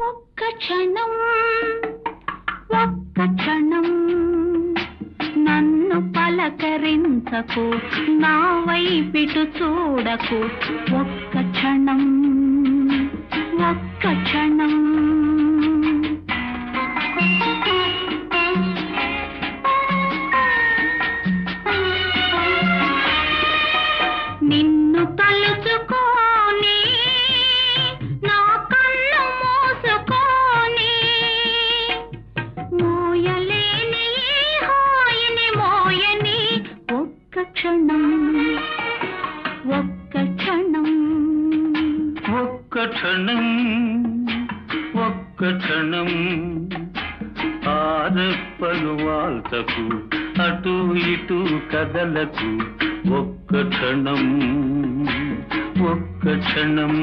ఒక్క క్షణం ఒక్క క్షణం నన్ను పలకరించకు నా వైపిటు చూడకు ఒక్క క్షణం ఒక్క క్షణం నిన్ను తలుచుకోని నా కళ్ళు మూసుకొని మోయలేని ఈ హాయిని మోయని ఒక్క క్షణం ఒక్క క్షణం ఒక్క క్షణం ఒక్క క్షణం ఆరెప్పలు వాల్తకు అటు ఇటు కదలకు ఒక్క క్షణం ఒక్క క్షణం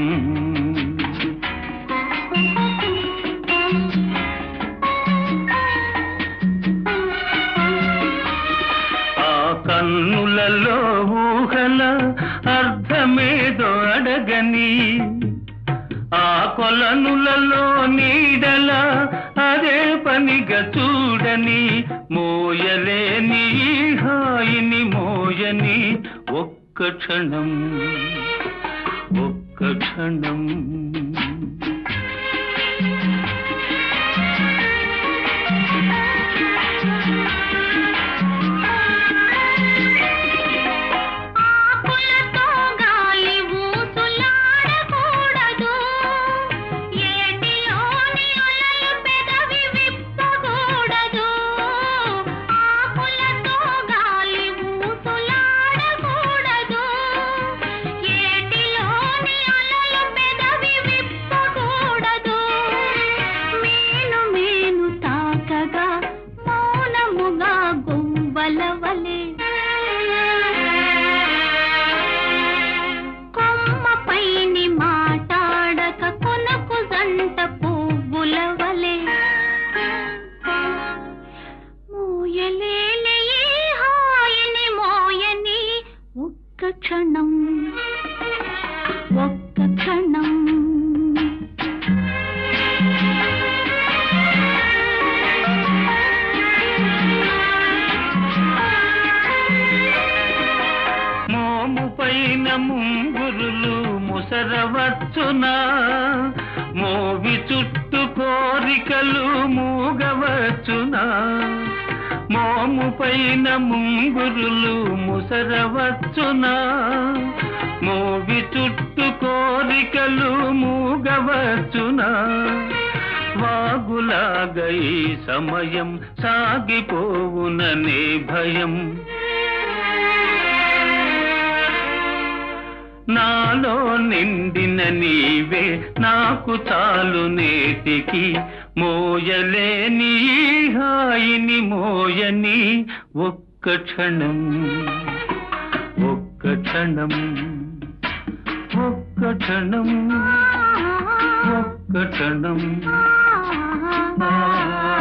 ఆ కన్నులలో ఊహల అర్థమేదో అడగని ఆ కొలనులలో నీడల అదే పనిగా చూడని మోయలేని ఈ హాయిని మోయని ఒక్క క్షణం ఒక్క క్షణం ఆకులతో గాలి ఊసులాడకూడదు ఏటిలోని అలలు పెదవి విప్పకూడదు ఆకులతో గాలి ఊసులాడకూడదు ఏటిలోని అలలు పెదవి విప్పకూడదు మేను మేను తాకగా మౌనముగా గుంబల వలె కొమ్మపైని మాటాడక కొనకు జంట పువ్వుల వలె మోయలేని ఈ హాయిని మోయని ఒక్క క్షణం ఒక్క క్షణం మోము పైన ముంగురులు ముసరవచ్చునా మోవి చుట్టు కోరికలు మూగవచ్చునా మోము పైన ముంగురులు ముసరవచ్చునా మోవి చుట్టు కోరికలు మూగవచ్చునా వాగులాగా ఈ సమయం సాగిపోవుననే భయం నాలో నిండిన నీవే నాకు చాలు నేటికి మోయలేని ఈ హాయిని మోయని ఒక్క క్షణం ఒక్క క్షణం ఒక్క క్షణం ఒక్క క్షణం ఆ